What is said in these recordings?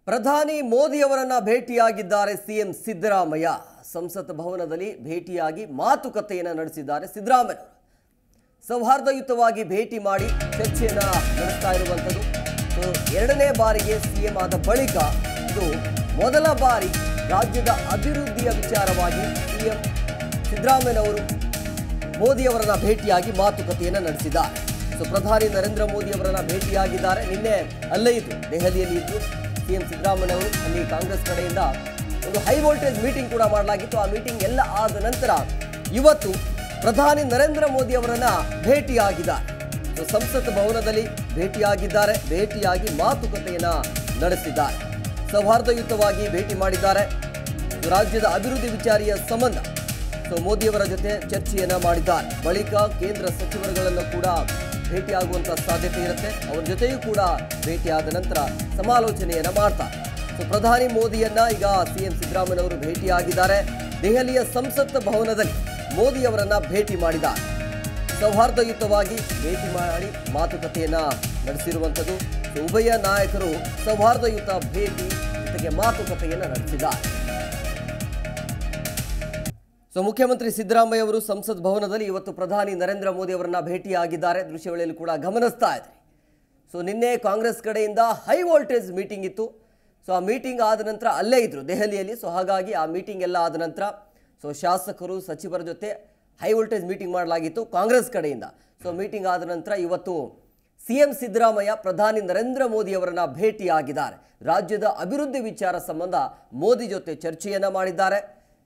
ಪ್ರಧಾನಿ ಮೋದಿಯವರನ್ನ ಭೇಟಿಯಾಗಿದ್ದಾರೆ ಸಿಎಂ ಸಿದ್ದರಾಮಯ್ಯ ಸಂಸತ್ ಭವನದಲ್ಲಿ ಭೇಟಿಯಾಗಿ ಮಾತುಕತೆಯನ್ನು ನಡೆಸಿದ್ದಾರೆ ಸಿದ್ದರಾಮಯ್ಯ ಸೌಹಾರ್ದಯುತವಾಗಿ ಭೇಟಿ ಮಾಡಿ ಚರ್ಚೆಯನ್ನ ನಡೆಸ್ತಾ ಇರುವಂಥದ್ದು ಸೊ, ಎರಡನೇ ಬಾರಿಗೆ ಸಿಎಂ ಆದ ಬಳಿಕ ಇದು ಮೊದಲ ಬಾರಿ ರಾಜ್ಯದ ಅಭಿವೃದ್ಧಿಯ ವಿಚಾರವಾಗಿ ಸಿಎಂ ಸಿದ್ದರಾಮಯ್ಯನವರು ಮೋದಿಯವರನ್ನ ಭೇಟಿಯಾಗಿ ಮಾತುಕತೆಯನ್ನು ನಡೆಸಿದ್ದಾರೆ ಸೊ ಪ್ರಧಾನಿ ನರೇಂದ್ರ ಮೋದಿ ಅವರನ್ನ ಭೇಟಿಯಾಗಿದ್ದಾರೆ ನಿನ್ನೆ ಅಲ್ಲೇ ಇದ್ದು ದೆಹಲಿಯಲ್ಲಿ ಇದ್ದು ಸಿಎಂ ಸಿದ್ದರಾಮಯ್ಯನವರು ಅಲ್ಲಿ ಕಾಂಗ್ರೆಸ್ ಕಡೆಯಿಂದ ಒಂದು ಹೈ ವೋಲ್ಟೇಜ್ ಮೀಟಿಂಗ್ ಕೂಡ ಮಾಡಲಾಗಿತ್ತು ಆ ಮೀಟಿಂಗ್ ಎಲ್ಲ ಆದ ನಂತರ ಇವತ್ತು ಪ್ರಧಾನಿ ನರೇಂದ್ರ ಮೋದಿ ಅವರನ್ನ ಭೇಟಿಯಾಗಿದ್ದಾರೆ ಸೊ ಸಂಸತ್ ಭವನದಲ್ಲಿ ಭೇಟಿಯಾಗಿದ್ದಾರೆ ಭೇಟಿಯಾಗಿ ಮಾತುಕತೆಯನ್ನ ನಡೆಸಿದ್ದಾರೆ ಸೌಹಾರ್ದಯುತವಾಗಿ ಭೇಟಿ ಮಾಡಿದ್ದಾರೆ ಸೊ ರಾಜ್ಯದ ಅಭಿವೃದ್ಧಿ ವಿಚಾರಿಯ ಸಂಬಂಧ ಸೊ ಮೋದಿಯವರ ಜೊತೆ ಚರ್ಚೆಯನ್ನ ಮಾಡಿದ್ದಾರೆ ಬಳಿಕ ಕೇಂದ್ರ ಸಚಿವರುಗಳನ್ನು ಕೂಡ ಭೇಟಿಯಾಗುವಂತ ಸಾಧ್ಯತೆ ಇರುತ್ತೆ ಅವರ ಜೊತೆಯೂ ಕೂಡ ಭೇಟಿಯಾದ ನಂತರ ಸಮಾಲೋಚನೆಯನ್ನ ಮಾಡ್ತಾರೆ ಸೊ ಪ್ರಧಾನಿ ಮೋದಿಯನ್ನ ಈಗ ಸಿಎಂ ಸಿದ್ದರಾಮಯ್ಯನವರು ಭೇಟಿಯಾಗಿದ್ದಾರೆ ದೆಹಲಿಯ ಸಂಸತ್ ಭವನದಲ್ಲಿ ಮೋದಿಯವರನ್ನ ಭೇಟಿ ಮಾಡಿದ್ದಾರೆ ಸೌಹಾರ್ದಯುತವಾಗಿ ಭೇಟಿ ಮಾಡಿ ಮಾತುಕತೆಯನ್ನ ನಡೆಸಿರುವಂಥದ್ದು ಸೊ ಉಭಯ ನಾಯಕರು ಸೌಹಾರ್ದಯುತ ಭೇಟಿ ಜೊತೆಗೆ ಮಾತುಕತೆಯನ್ನ ನಡೆಸಿದ್ದಾರೆ ಸೊ ಮುಖ್ಯಮಂತ್ರಿ ಸಿದ್ದರಾಮಯ್ಯ ಅವರು ಸಂಸತ್ ಭವನದಲ್ಲಿ ಇವತ್ತು ಪ್ರಧಾನಿ ನರೇಂದ್ರ ಮೋದಿ ಅವರನ್ನ ಭೇಟಿಯಾಗಿದ್ದಾರೆ ದೃಶ್ಯಾವಳಿಯಲ್ಲಿ ಕೂಡ ಗಮನಿಸ್ತಾ ಇದ್ರಿ ಸೊ ನಿನ್ನೆ ಕಾಂಗ್ರೆಸ್ ಕಡೆಯಿಂದ ಹೈ ವೋಲ್ಟೇಜ್ ಮೀಟಿಂಗ್ ಇತ್ತು ಸೊ ಆ ಮೀಟಿಂಗ್ ಆದ ನಂತರ ಅಲ್ಲೇ ಇದ್ರು ದೆಹಲಿಯಲ್ಲಿ ಸೊ ಹಾಗಾಗಿ ಆ ಮೀಟಿಂಗ್ ಎಲ್ಲ ಆದ ನಂತರ ಸೊ ಶಾಸಕರು ಸಚಿವರ ಜೊತೆ ಹೈ ವೋಲ್ಟೇಜ್ ಮೀಟಿಂಗ್ ಮಾಡಲಾಗಿತ್ತು ಕಾಂಗ್ರೆಸ್ ಕಡೆಯಿಂದ ಸೊ ಮೀಟಿಂಗ್ ಆದ ನಂತರ ಇವತ್ತು ಸಿಎಂ ಸಿದ್ದರಾಮಯ್ಯ ಪ್ರಧಾನಿ ನರೇಂದ್ರ ಮೋದಿ ಅವರನ್ನ ಭೇಟಿಯಾಗಿದ್ದಾರೆ ರಾಜ್ಯದ ಅಭಿವೃದ್ಧಿ ವಿಚಾರ ಸಂಬಂಧ ಮೋದಿ ಜೊತೆ ಚರ್ಚೆಯನ್ನ ಮಾಡಿದ್ದಾರೆ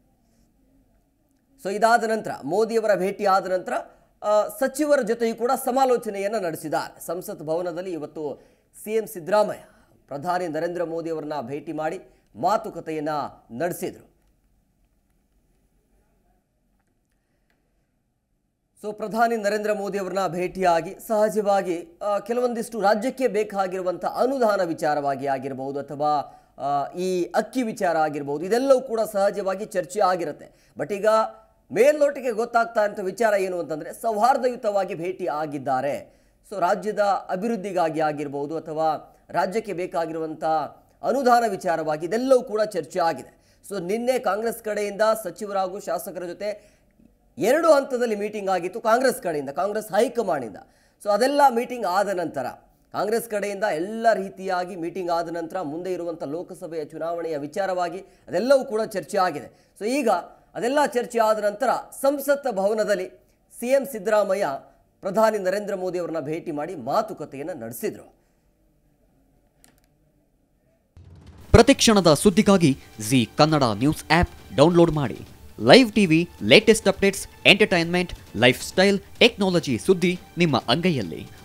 ಸೊ ಇದಾದ ನಂತರ ಮೋದಿಯವರ ಭೇಟಿ ಆದ ನಂತರ ಆ, ಸಚಿವರ ಜೊತೆಯೂ ಕೂಡ ಸಮಾಲೋಚನೆಯನ್ನು ನಡೆಸಿದ್ದಾರೆ ಸಂಸತ್ ಭವನದಲ್ಲಿ ಇವತ್ತು ಸಿಎಂ ಸಿದ್ದರಾಮಯ್ಯ ಪ್ರಧಾನಿ ನರೇಂದ್ರ ಮೋದಿ ಅವರನ್ನ ಭೇಟಿ ಮಾಡಿ ಮಾತುಕತೆಯನ್ನ ನಡೆಸಿದರು ಸೊ ಪ್ರಧಾನಿ ನರೇಂದ್ರ ಮೋದಿ ಅವರನ್ನ ಭೇಟಿಯಾಗಿ ಸಹಜವಾಗಿ ಆ, ಕೆಲವೊಂದಿಷ್ಟು ರಾಜ್ಯಕ್ಕೆ ಬೇಕಾಗಿರುವಂಥ ಅನುದಾನ ವಿಚಾರವಾಗಿ ಆಗಿರಬಹುದು ಅಥವಾ ಆ, ಈ ಅಕ್ಕಿ ವಿಚಾರ ಆಗಿರ್ಬೋದು ಇದೆಲ್ಲವೂ ಕೂಡ ಸಹಜವಾಗಿ ಚರ್ಚೆ ಆಗಿರುತ್ತೆ ಬಟ್ ಈಗ ಮೇಲ್ನೋಟಿಗೆ ಗೊತ್ತಾಗ್ತಾ ಇರೋ ವಿಚಾರ ಏನು ಅಂತಂದರೆ ಸೌಹಾರ್ದಯುತವಾಗಿ ಭೇಟಿ ಆಗಿದ್ದಾರೆ ಸೊ ರಾಜ್ಯದ ಅಭಿವೃದ್ಧಿಗಾಗಿ ಆಗಿರ್ಬೋದು ಅಥವಾ ರಾಜ್ಯಕ್ಕೆ ಬೇಕಾಗಿರುವಂಥ ಅನುದಾನ ವಿಚಾರವಾಗಿ ಇದೆಲ್ಲವೂ ಕೂಡ ಚರ್ಚೆ ಆಗಿದೆ ಸೊ ನಿನ್ನೆ ಕಾಂಗ್ರೆಸ್ ಕಡೆಯಿಂದ ಸಚಿವರಾಗೂ ಶಾಸಕರ ಜೊತೆ ಎರಡು ಹಂತದಲ್ಲಿ ಮೀಟಿಂಗ್ ಆಗಿತ್ತು ಕಾಂಗ್ರೆಸ್ ಕಡೆಯಿಂದ ಕಾಂಗ್ರೆಸ್ ಹೈಕಮಾಂಡಿಂದ ಸೊ ಅದೆಲ್ಲ ಮೀಟಿಂಗ್ ಆದ ನಂತರ ಕಾಂಗ್ರೆಸ್ ಕಡೆಯಿಂದ ಎಲ್ಲ ರೀತಿಯಾಗಿ ಮೀಟಿಂಗ್ ಆದ ನಂತರ ಮುಂದೆ ಇರುವಂಥ ಲೋಕಸಭೆಯ ಚುನಾವಣೆಯ ವಿಚಾರವಾಗಿ ಅದೆಲ್ಲವೂ ಕೂಡ ಚರ್ಚೆ ಆಗಿದೆ ಸೊ ಈಗ ಅದೆಲ್ಲ ಚರ್ಚೆ ಆದ ನಂತರ ಸಂಸತ್ ಭವನದಲ್ಲಿ ಸಿ ಎಂ ಸಿದ್ದರಾಮಯ್ಯ ಪ್ರಧಾನಿ ನರೇಂದ್ರ ಮೋದಿ ಅವರನ್ನ ಭೇಟಿ ಮಾಡಿ ಮಾತುಕತೆಯನ್ನು ನಡೆಸಿದರು ಪ್ರತಿಕ್ಷಣದ ಸುದ್ದಿಗಾಗಿ Zee Kannada news app download ಮಾಡಿ live TV latest updates entertainment lifestyle technology ಸುದ್ದಿ ನಿಮ್ಮ ಅಂಗೈಯಲ್ಲಿ